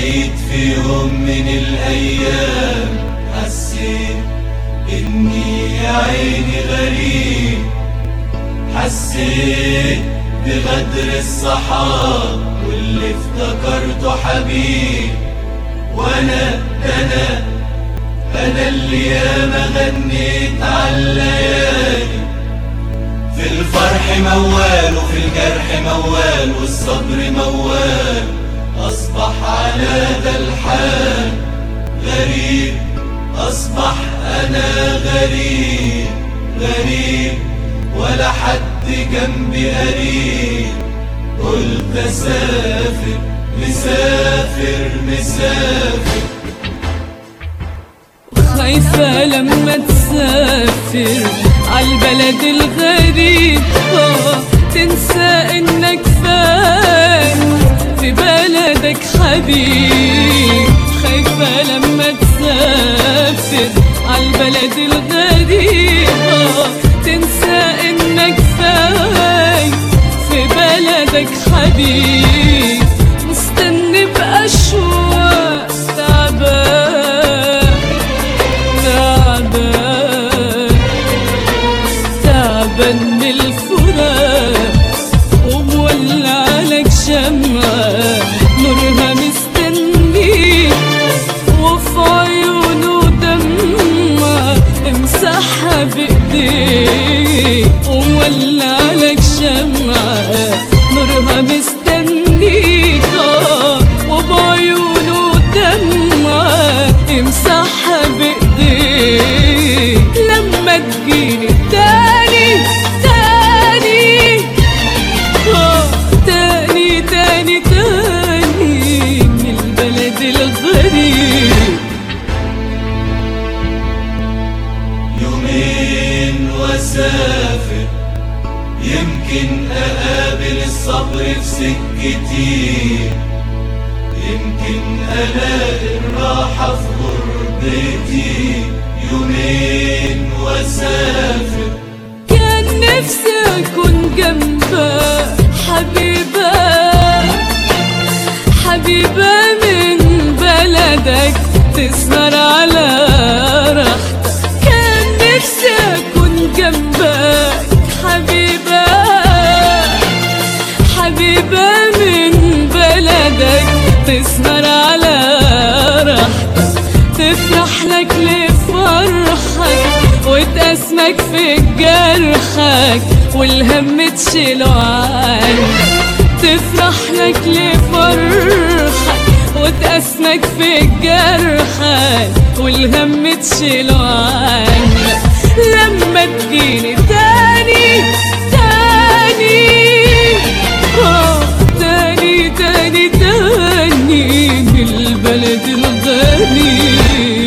جيت في يوم من الأيام حسيت إني يا عيني غريب حسيت بغدر الصحاب واللي افتكرته حبيب وانا انا انا اللي ياما غنيت عالليالي في الفرح موال وفي الجرح موال والصبر موال أصبح على ذا الحال غريب أصبح أنا غريب غريب ولا حد جنبي قريب قلت أسافر مسافر مسافر خايفة لما تسافر عالبلد الغريب آه، تنسى انك فاهم في بلدك حبيب خايفة لما تسافر عالبلد الغريب آه، تنسى انك فاهم في بلدك حبيب مستني بأشواق تعبان تعبان تعبان من الفراق ومولع لك شمعة نورها مستنيك وفي عيونه دمعة امسحها بايديك ومولع لك شمعة نورها مستنيك آه، وبعيونه دمعة امسحها بايديك لما تجيني تاني تاني آه، تاني تاني تاني من البلد الغريب يومين واسافر يمكن اقابل الصبر في سكتي يمكن الاقي الراحة في غربتي يومين واسافر كان نفسي اكون جنبك حبيبة حبيبة من بلدك تسهر على راحتك كان نفسي اكون جنبك حبيبة حبيبة من بلدك تسهر على راحتك تفرح لك لفرحك وتأسمك في جرحك والهم تشيله عنك تفرح لك لفرحك وتأسمك في جرحك والهم تشيله عنك لما تجيني تاني تاني آه، تاني تاني تاني من البلد الغني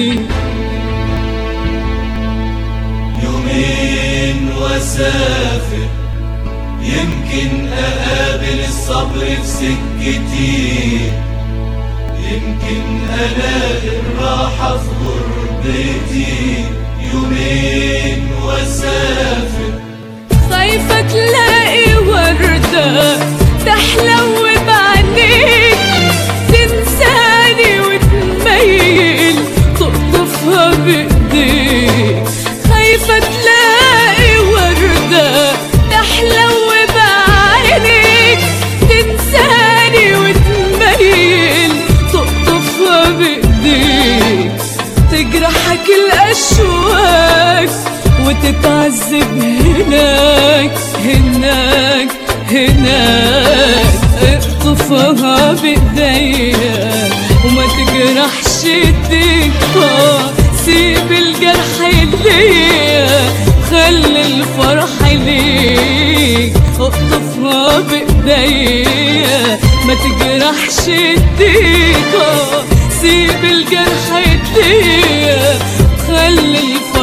يومين واسافر يمكن اقابل الصبر في سكتي يمكن الاقي الراحة في غربتي يومين واسافر خايفة تلاقي وردة تحلو بعينيك تنساني وتميل تقطفها بإيديك خايفة تلاقي وردة تحلو بعينيك تنساني وتميل تقطفها بإيديك تجرحك الأشواك وتتعذب هناك هناك هناك اقطفها بإيديا وما تجرحش ايديك آه، سيب الجرح ليا خلي الفرح ليك اقطفها بإيديا ما تجرحش ايديك آه، سيب الجرح ليا خلي الفرح